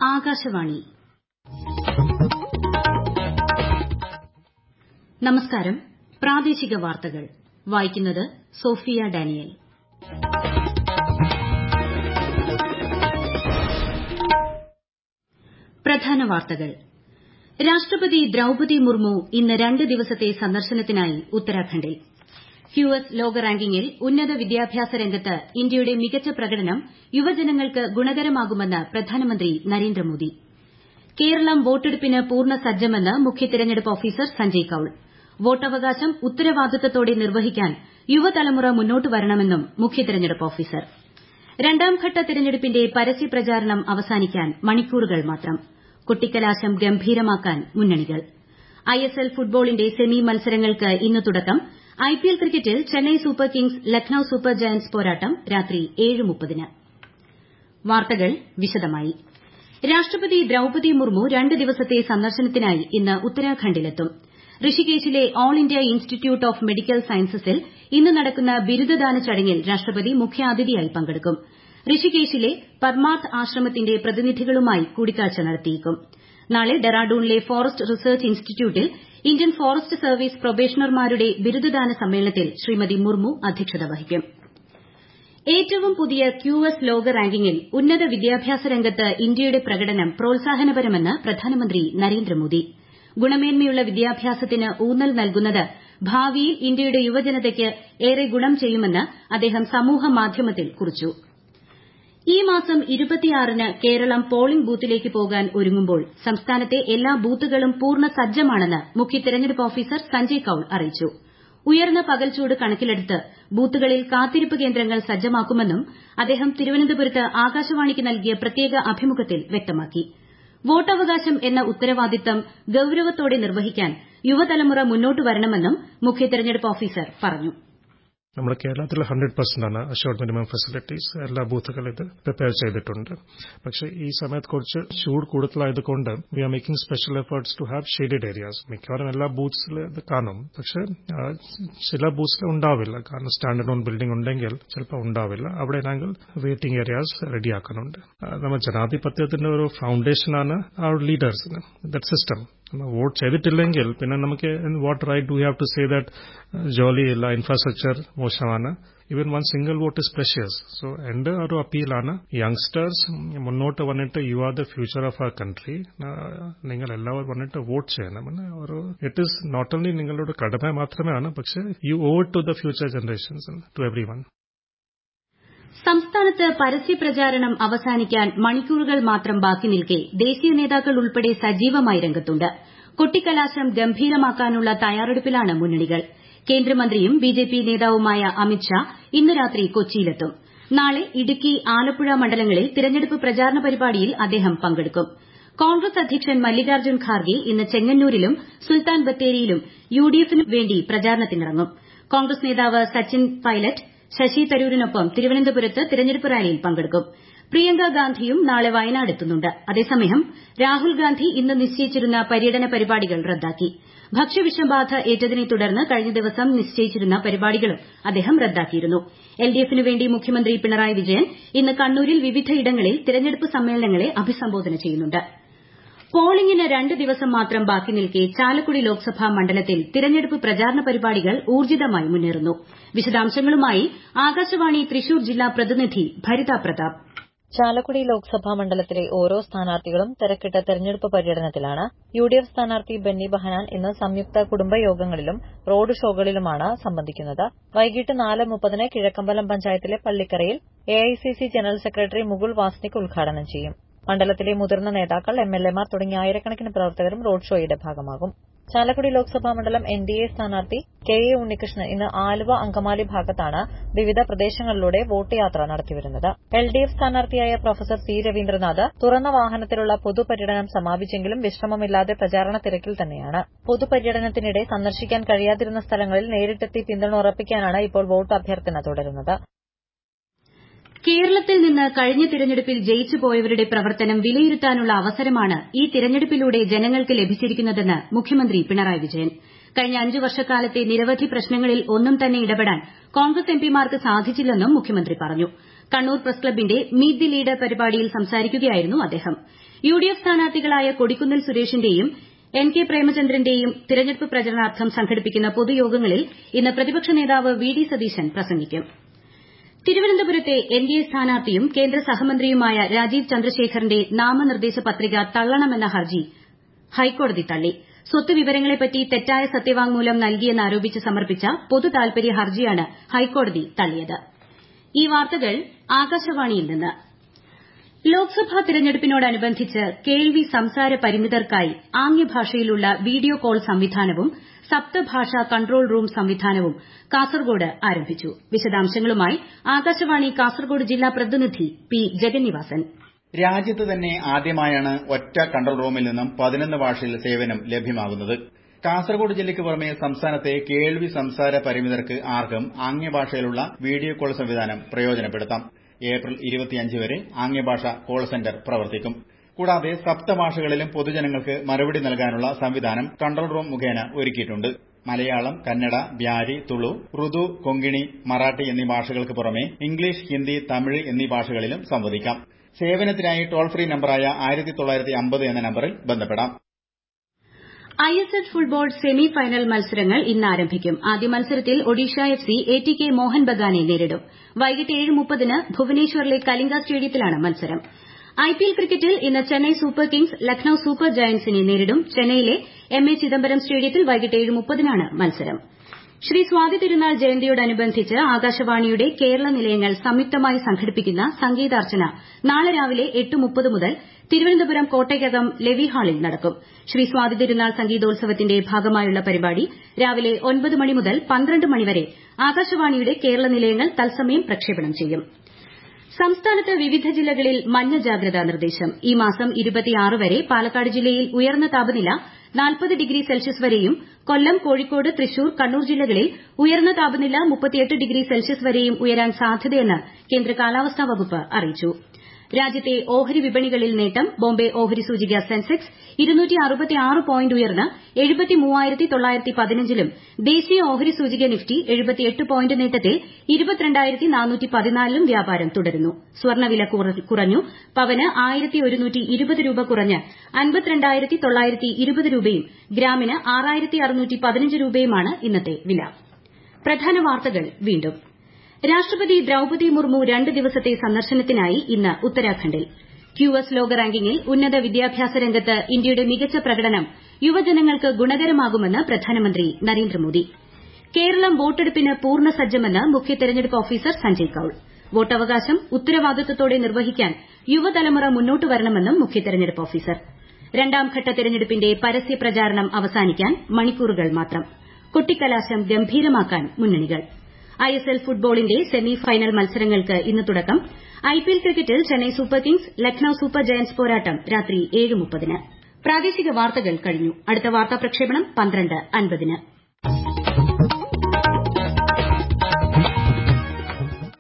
ആകാശവാണി നമസ്കാരം പ്രാദേശിക വാർത്തകൾ വായിക്കുന്നത് സോഫിയ ഡാനിയൽ പ്രധാന വാർത്തകൾ രാഷ്ട്രപതി ദ്രൌപതി മുർമു ഇന്ന് രണ്ട് ദിവസത്തെ സന്ദർശനത്തിനായി ഉത്തരാഖണ്ഡിൽ ക്യുഎസ് ലോക റാങ്കിംഗിൽ ഉന്നത വിദ്യാഭ്യാസ രംഗത്ത് ഇന്ത്യയുടെ മികച്ച പ്രകടനം യുവജനങ്ങൾക്ക് ഗുണകരമാകുമെന്ന് പ്രധാനമന്ത്രി നരേന്ദ്രമോദി കേരളം വോട്ടെടുപ്പിന് പൂർണ്ണ സജ്ജമെന്ന് മുഖ്യ തെരഞ്ഞെടുപ്പ് ഓഫീസർ സഞ്ജയ് കൌൾ വോട്ടവകാശം ഉത്തരവാദിത്തത്തോടെ നിർവഹിക്കാൻ യുവതലമുറ മുന്നോട്ട് വരണമെന്നും മുഖ്യ തെരഞ്ഞെടുപ്പ് ഓഫീസർ രണ്ടാംഘട്ട തെരഞ്ഞെടുപ്പിന്റെ പരസ്യപ്രചാരണം അവസാനിക്കാൻ മണിക്കൂറുകൾ മാത്രം കൊട്ടിക്കലാശം ഗംഭീരമാക്കാൻ മുന്നണികൾ ഐഎസ്എൽ ഫുട്ബോളിന്റെ സെമി മത്സരങ്ങൾക്ക് ഇന്ന് തുടക്കം ഐപിഎൽ ക്രിക്കറ്റിൽ Chennai super kings Lucknow super giants പോരാട്ടം രാത്രി ഏഴ് മുപ്പതിന് വാർത്തകൾ വിശദമായി രാഷ്ട്രപതി ദ്രൌപതി മുർമു രണ്ട് ദിവസത്തെ സന്ദർശനത്തിനായി ഇന്ന് ഉത്തരാഖണ്ഡിലെത്തും ഋഷികേശിലെ All India Institute of Medical സയൻസസിൽ ഇന്ന് നടക്കുന്ന ബിരുദദാന ചടങ്ങിൽ രാഷ്ട്രപതി മുഖ്യാതിഥിയായി പങ്കെടുക്കും ഋഷികേശിലെ പർമാർത്ഥ് ആശ്രമത്തിന്റെ പ്രതിനിധികളുമായി കൂടിക്കാഴ്ച നടത്തിയേക്കും നാളെ ഡെറാഡൂണിലെ ഫോറസ്റ്റ് റിസർച്ച് ഇൻസ്റ്റിറ്റ്യൂട്ടിൽ ഇന്ത്യൻ ഫോറസ്റ്റ് സർവീസ് പ്രൊബേഷണർമാരുടെ ബിരുദദാന സമ്മേളനത്തിൽ ശ്രീമതി മുർമു അധ്യക്ഷത വഹിക്കും ഏറ്റവും പുതിയ ക്യുഎസ് ലോക റാങ്കിംഗിൽ ഉന്നത വിദ്യാഭ്യാസ രംഗത്ത് ഇന്ത്യയുടെ പ്രകടനം പ്രോത്സാഹനപരമെന്ന് പ്രധാനമന്ത്രി നരേന്ദ്രമോദി ഗുണമേന്മയുള്ള വിദ്യാഭ്യാസത്തിന് ഊന്നൽ നൽകുന്നത് ഭാവിയിൽ ഇന്ത്യയുടെ യുവജനതയ്ക്ക് ഏറെ ഗുണം ചെയ്യുമെന്ന് അദ്ദേഹം സമൂഹമാധ്യമത്തിൽ കുറിച്ചു ഈ മാസം ന് കേരളം പോളിംഗ് ബൂത്തിലേക്ക് പോകാൻ ഒരുങ്ങുമ്പോൾ സംസ്ഥാനത്തെ എല്ലാ ബൂത്തുകളും പൂർണ്ണ സജ്ജമാണെന്ന് മുഖ്യ തെരഞ്ഞെടുപ്പ് ഓഫീസർ സഞ്ജയ് കൌൾ അറിയിച്ചു ഉയർന്ന പകൽച്ചൂട് കണക്കിലെടുത്ത് ബൂത്തുകളിൽ കാത്തിരിപ്പ് കേന്ദ്രങ്ങൾ സജ്ജമാക്കുമെന്നും അദ്ദേഹം തിരുവനന്തപുരത്ത് ആകാശവാണിക്ക് നൽകിയ പ്രത്യേക അഭിമുഖത്തിൽ വ്യക്തമാക്കി വോട്ടവകാശം എന്ന ഉത്തരവാദിത്തം ഗൌരവത്തോടെ നിർവഹിക്കാൻ യുവതലമുറ മുന്നോട്ട് വരണമെന്നും മുഖ്യ തെരഞ്ഞെടുപ്പ് ഓഫീസർ പറഞ്ഞു നമ്മുടെ കേരളത്തിൽ ഹൺഡ്രഡ് പെർസെന്റ് ആണ് അഷ്യോർഡ് മിനിമം ഫെസിലിറ്റീസ് എല്ലാ ബൂത്തുകളും ഇത് പ്രിപ്പയർ ചെയ്തിട്ടുണ്ട് പക്ഷേ ഈ സമയത്ത് കുറച്ച് ചൂട് കൂടുതലായതുകൊണ്ട് we are making special efforts to have shaded areas മിക്കവാറും എല്ലാ ബൂത്ത്സിൽ ഇത് കാണും പക്ഷേ ചില ബൂത്ത്സിൽ ഉണ്ടാവില്ല കാരണം സ്റ്റാൻഡേർഡ് ഓൺ ബിൽഡിംഗ് ഉണ്ടെങ്കിൽ ചിലപ്പോൾ ഉണ്ടാവില്ല അവിടെ ഞങ്ങൾ വെയിറ്റിംഗ് ഏരിയാസ് റെഡിയാക്കുന്നുണ്ട് നമ്മൾ ജനാധിപത്യത്തിന്റെ ഒരു ഫൗണ്ടേഷനാണ് ആ ലീഡേഴ്സിന് ദറ്റ് സിസ്റ്റം വോട്ട് ചെയ്തിട്ടില്ലെങ്കിൽ പിന്നെ നമുക്ക് what right do have to say that ജോലിയില്ല ഇൻഫ്രാസ്ട്രക്ചർ മോശമാണ് even one single vote is precious so എന്റെ ഒരു അപ്പീലാണ് യങ്സ്റ്റേഴ്സ് മുന്നോട്ട് വന്നിട്ട് you are the future of our country നിങ്ങൾ എല്ലാവരും വന്നിട്ട് വോട്ട് ചെയ്യണം ഒരു ഇറ്റ് ഈസ് നോട്ട് ഓൺലി നിങ്ങളുടെ കടമ മാത്രമാണ് പക്ഷേ you owe to the future generations to every one സംസ്ഥാനത്ത് പരസ്യപ്രചാരണം അവസാനിക്കാൻ മണിക്കൂറുകൾ മാത്രം ബാക്കി നിൽക്കെ ദേശീയ നേതാക്കൾ ഉൾപ്പെടെ സജീവമായി രംഗത്തുണ്ട് കൊട്ടിക്കലാശം ഗംഭീരമാക്കാനുള്ള തയ്യാറെടുപ്പിലാണ് മുന്നണികൾ കേന്ദ്രമന്ത്രിയും ബിജെപി നേതാവുമായ അമിത് ഷാ ഇന്ന് രാത്രി കൊച്ചിയിലെത്തും നാളെ ഇടുക്കി ആലപ്പുഴ മണ്ഡലങ്ങളിൽ തിരഞ്ഞെടുപ്പ് പ്രചാരണ പരിപാടിയിൽ അദ്ദേഹം പങ്കെടുക്കും കോൺഗ്രസ് അധ്യക്ഷൻ മല്ലികാർജ്ജുൻ ഖാർഗെ ഇന്ന് ചെങ്ങന്നൂരിലും സുൽത്താൻ ബത്തേരിയിലും യുഡിഎഫിനു വേണ്ടി പ്രചാരണത്തിനിറങ്ങും കോൺഗ്രസ് നേതാവ് സച്ചിൻ പൈലറ്റ് ശശി തരൂരിനൊപ്പം തിരുവനന്തപുരത്ത് തിരഞ്ഞെടുപ്പ് റാലിയിൽ പങ്കെടുക്കും പ്രിയങ്ക ഗാന്ധിയും നാളെ വയനാട് എത്തുന്നുണ്ട് അതേസമയം രാഹുൽ ഗാന്ധി ഇന്ന് നിശ്ചയിച്ചിരുന്ന പര്യടന പരിപാടികൾ റദ്ദാക്കി ഭക്ഷ്യവിഷബാധ ഏറ്റതിനെ തുടർന്ന് കഴിഞ്ഞ ദിവസം നിശ്ചയിച്ചിരുന്ന പരിപാടികളും അദ്ദേഹം റദ്ദാക്കിയിരുന്നു എൽഡിഎഫിനു വേണ്ടി മുഖ്യമന്ത്രി പിണറായി വിജയൻ ഇന്ന് കണ്ണൂരിൽ വിവിധയിടങ്ങളിൽ തിരഞ്ഞെടുപ്പ് സമ്മേളനങ്ങളെ അഭിസംബോധന ചെയ്യുന്നുണ്ട് പോളിംഗിന് രണ്ട് ദിവസം മാത്രം ബാക്കി നിൽക്കെ ചാലക്കുടി ലോക്സഭാ മണ്ഡലത്തിൽ തിരഞ്ഞെടുപ്പ് പ്രചാരണ പരിപാടികൾ ഊർജ്ജിതമായി മുന്നേറുന്നു വിശദാംശങ്ങളുമായി ആകാശവാണി തൃശൂർ ജില്ലാ പ്രതിനിധി ഭരിത പ്രതാപ് ചാലക്കുടി ലോക്സഭാ മണ്ഡലത്തിലെ ഓരോ സ്ഥാനാർത്ഥികളും തിരക്കിട്ട തെരഞ്ഞെടുപ്പ് പര്യടനത്തിലാണ് യു ഡി എഫ് സ്ഥാനാർത്ഥി ബെന്നി ബഹനാൻ ഇന്ന് സംയുക്ത കുടുംബയോഗങ്ങളിലും റോഡ് ഷോകളിലുമാണ് സംബന്ധിക്കുന്നത് വൈകിട്ട് നാല് മുപ്പതിന് കിഴക്കമ്പലം പഞ്ചായത്തിലെ പള്ളിക്കരയിൽ AICC general secretary Mukul Wasnik ഉദ്ഘാടനം ചെയ്യും മണ്ഡലത്തിലെ മുതിർന്ന നേതാക്കൾ എംഎൽഎമാർ തുടങ്ങിയ ആയിരക്കണക്കിന് പ്രവർത്തകരും റോഡ് ഷോയുടെ ഭാഗമാകും ചാലക്കുടി ലോക്സഭാ മണ്ഡലം എൻ ഡി എ സ്ഥാനാർത്ഥി കെ എ ഉണ്ണികൃഷ്ണൻ ഇന്ന് ആലുവ അങ്കമാലി ഭാഗത്താണ് വിവിധ പ്രദേശങ്ങളിലൂടെ വോട്ട് യാത്ര നടത്തിവരുന്നത് എൽ ഡി എഫ് സ്ഥാനാർത്ഥിയായ പ്രൊഫസർ സി രവീന്ദ്രനാഥ് തുറന്ന വാഹനത്തിലുള്ള പൊതുപര്യടനം സമാപിച്ചെങ്കിലും വിശ്രമമില്ലാതെ പ്രചാരണ തിരക്കിൽ തന്നെയാണ് പൊതുപര്യടനത്തിനിടെ സന്ദർശിക്കാൻ കഴിയാതിരുന്ന സ്ഥലങ്ങളിൽ നേരിട്ടെത്തി പിന്തുണ ഉറപ്പിക്കാനാണ് ഇപ്പോൾ വോട്ട് അഭ്യർത്ഥന തുടരുന്നത് കേരളത്തിൽ നിന്ന് കഴിഞ്ഞ തിരഞ്ഞെടുപ്പിൽ ജയിച്ചു പോയവരുടെ പ്രവർത്തനം വിലയിരുത്താനുള്ള അവസരമാണ് ഈ തിരഞ്ഞെടുപ്പിലൂടെ ജനങ്ങൾക്ക് ലഭിച്ചിരിക്കുന്നതെന്ന് മുഖ്യമന്ത്രി പിണറായി വിജയൻ കഴിഞ്ഞ അഞ്ചു വർഷക്കാലത്തെ നിരവധി പ്രശ്നങ്ങളിൽ ഒന്നും തന്നെ ഇടപെടാൻ കോൺഗ്രസ് എംപിമാർക്ക് സാധിച്ചില്ലെന്നും മുഖ്യമന്ത്രി പറഞ്ഞു കണ്ണൂർ പ്രസ് ക്ലബ്ബിന്റെ മീറ്റ് ദി ലീഡർ പരിപാടിയിൽ സംസാരിക്കുകയായിരുന്നു അദ്ദേഹം യുഡിഎഫ് സ്ഥാനാർത്ഥികളായ കൊടിക്കുന്നിൽ സുരേഷിന്റെയും എൻ കെ പ്രേമചന്ദ്രന്റെയും തിരഞ്ഞെടുപ്പ് പ്രചരണാർത്ഥം സംഘടിപ്പിക്കുന്ന പൊതുയോഗങ്ങളിൽ ഇന്ന് പ്രതിപക്ഷ നേതാവ് വി ഡി സതീശൻ പ്രസംഗിക്കും തിരുവനന്തപുരത്തെ എൻ ഡി എ സ്ഥാനാർത്ഥിയും കേന്ദ്ര സഹമന്ത്രിയുമായ രാജീവ് ചന്ദ്രശേഖറിന്റെ നാമനിർദ്ദേശ പത്രിക തള്ളണമെന്ന ഹർജി ഹൈക്കോടതി തള്ളി സ്വത്ത് വിവരങ്ങളെപ്പറ്റി തെറ്റായ സത്യവാങ്മൂലം നൽകിയെന്നാരോപിച്ച് സമർപ്പിച്ച പൊതു താൽപര്യ ഹർജിയാണ് ഹൈക്കോടതി തള്ളിയത് ഈ വാർത്തകൾ ആകാശവാണിയിൽ നിന്ന് ലോക്സഭാ തിരഞ്ഞെടുപ്പിനോടനുബന്ധിച്ച് കേൾവി സംസാര പരിമിതർക്കായി ആംഗ്യഭാഷയിലുള്ള വീഡിയോ കോൾ സംവിധാനവും സപ്തഭാഷാ കൺട്രോൾ റൂം സംവിധാനവും കാസർഗോഡ് ആരംഭിച്ചു വിശദാംശങ്ങളുമായി ആകാശവാണി കാസർഗോഡ് ജില്ലാ പ്രതിനിധി പി ജഗന്നിവാസൻ രാജ്യത്ത് തന്നെ ആദ്യമായാണ് ഒറ്റ കൺട്രോൾ റൂമിൽ നിന്നും പതിനൊന്ന് ഭാഷയിൽ സേവനം ലഭ്യമാകുന്നത് കാസർഗോഡ് ജില്ലയ്ക്ക് പുറമെ സംസ്ഥാനത്തെ കേൾവി സംസാര പരിമിതർക്ക് ആർക്കും ആംഗ്യഭാഷയിലുള്ള വീഡിയോ കോൾ സംവിധാനം പ്രയോജനപ്പെടുത്താം ഏപ്രിൽ ഇരുപത്തിയഞ്ച് വരെ ആംഗ്യഭാഷ കോൾ സെന്റർ പ്രവർത്തിക്കും കൂടാതെ സപ്തഭാഷകളിലും പൊതുജനങ്ങൾക്ക് മറുപടി നൽകാനുള്ള സംവിധാനം കൺട്രോൾ റൂം മുഖേന ഒരുക്കിയിട്ടുണ്ട് മലയാളം കന്നഡ ബ്യാരി തുളു റുദു കൊങ്കിണി മറാഠി എന്നീ ഭാഷകൾക്ക് പുറമെ ഇംഗ്ലീഷ് ഹിന്ദി തമിഴ് എന്നീ ഭാഷകളിലും സംവദിക്കാം സേവനത്തിനായി ടോൾ ഫ്രീ നമ്പറായ ആയിരത്തി തൊള്ളായിരത്തി അമ്പത് എന്ന നമ്പറിൽ ബന്ധപ്പെടാം I S L football semi final മത്സരങ്ങൾ ഇന്ന് ആരംഭിക്കും ആദ്യ മത്സരത്തിൽ Odisha F C A T K Mohun ബഗാനെ നേരിടും വൈകിട്ട് ഏഴ് മുപ്പതിന് ഭുവനേശ്വറിലെ കലിംഗ സ്റ്റേഡിയത്തിലാണ് മത്സരം ഐപിഎൽ ക്രിക്കറ്റിൽ ഇന്ന് Chennai super kings Lucknow super ജയന്റ്സിനെ നേരിടും ചെന്നൈയിലെ എം എ ചിദംബരം സ്റ്റേഡിയത്തിൽ വൈകിട്ട് ഏഴ് മുപ്പതിനാണ് മത്സരം ശ്രീ സ്വാതി തിരുനാൾ ജയന്തിയോടനുബന്ധിച്ച് ആകാശവാണിയുടെ കേരള നിലയങ്ങൾ സംയുക്തമായി സംഘടിപ്പിക്കുന്ന സംഗീതാർച്ചന നാളെ രാവിലെ എട്ട് മുപ്പത് മുതൽ തിരുവനന്തപുരം കോട്ടയ്ക്കകം ലെവി ഹാളിൽ നടക്കും ശ്രീ സ്വാതി തിരുനാൾ സംഗീതോത്സവത്തിന്റെ ഭാഗമായുള്ള പരിപാടി രാവിലെ ഒൻപത് മണി മുതൽ പന്ത്രണ്ട് മണിവരെ ആകാശവാണിയുടെ കേരള നിലയങ്ങൾ തത്സമയം പ്രക്ഷേപണം ചെയ്യും സംസ്ഥാനത്ത് വിവിധ ജില്ലകളിൽ മഞ്ഞ ജാഗ്രതാ നിർദ്ദേശം ഈ മാസം വരെ പാലക്കാട് ജില്ലയിൽ ഉയർന്ന താപനില നാൽപ്പത് ഡിഗ്രി സെൽഷ്യസ് വരെയും കൊല്ലം കോഴിക്കോട് തൃശൂർ കണ്ണൂർ ജില്ലകളിൽ ഉയർന്ന താപനില മുപ്പത്തിയെട്ട് ഡിഗ്രി സെൽഷ്യസ് വരെയും ഉയരാൻ സാധ്യതയെന്ന് കേന്ദ്ര കാലാവസ്ഥാ വകുപ്പ് അറിയിച്ചു രാജ്യത്തെ ഓഹരി വിപണികളിൽ നേട്ടം ബോംബെ ഓഹരി സൂചിക സെൻസെക്സ് പോയിന്റ് ഉയർന്ന് ലും ദേശീയ ഓഹരി സൂചിക നിഫ്റ്റി പോയിന്റ് നേട്ടത്തിൽ ലും വ്യാപാരം തുടരുന്നു സ്വർണ്ണവില കുറഞ്ഞു പവന് രൂപ കുറഞ്ഞ് രൂപയും ഗ്രാമിന് രൂപയുമാണ് ഇന്നത്തെ വില പ്രധാന വാർത്തകൾ വീണ്ടും രാഷ്ട്രപതി ദ്രൌപതി മുർമു രണ്ട് ദിവസത്തെ സന്ദർശനത്തിനായി ഇന്ന് ഉത്തരാഖണ്ഡിൽ ക്യു എസ് ലോക റാങ്കിങ്ങിൽ ഉന്നത വിദ്യാഭ്യാസ രംഗത്ത് ഇന്ത്യയുടെ മികച്ച പ്രകടനം യുവജനങ്ങൾക്ക് ഗുണകരമാകുമെന്ന് പ്രധാനമന്ത്രി നരേന്ദ്രമോദി കേരളം വോട്ടെടുപ്പിന് പൂർണ്ണ സജ്ജമെന്ന് മുഖ്യ തെരഞ്ഞെടുപ്പ് ഓഫീസർ സഞ്ജയ് കൌൾ വോട്ടവകാശം ഉത്തരവാദിത്തത്തോടെ നിർവഹിക്കാൻ യുവതലമുറ മുന്നോട്ട് വരണമെന്നും മുഖ്യ തെരഞ്ഞെടുപ്പ് ഓഫീസർ രണ്ടാംഘട്ട തെരഞ്ഞെടുപ്പിന്റെ പരസ്യ പ്രചാരണം അവസാനിക്കാൻ മണിക്കൂറുകൾ മാത്രം കൊട്ടിക്കലാശം ഗംഭീരമാക്കാൻ മുന്നണികൾ ഐഎസ്എൽ ഫുട്ബോളിന്റെ സെമി ഫൈനൽ മത്സരങ്ങൾക്ക് ഇന്ന് തുടക്കം ഐപിഎൽ ക്രിക്കറ്റിൽ Chennai super kings Lucknow super giants പോരാട്ടം രാത്രി ഏഴ് മുപ്പതിന് പ്രാദേശിക വാർത്തകൾ കഴിഞ്ഞു അടുത്ത വാർത്താ പ്രക്ഷേപണം പന്ത്രണ്ട് അൻപതിന്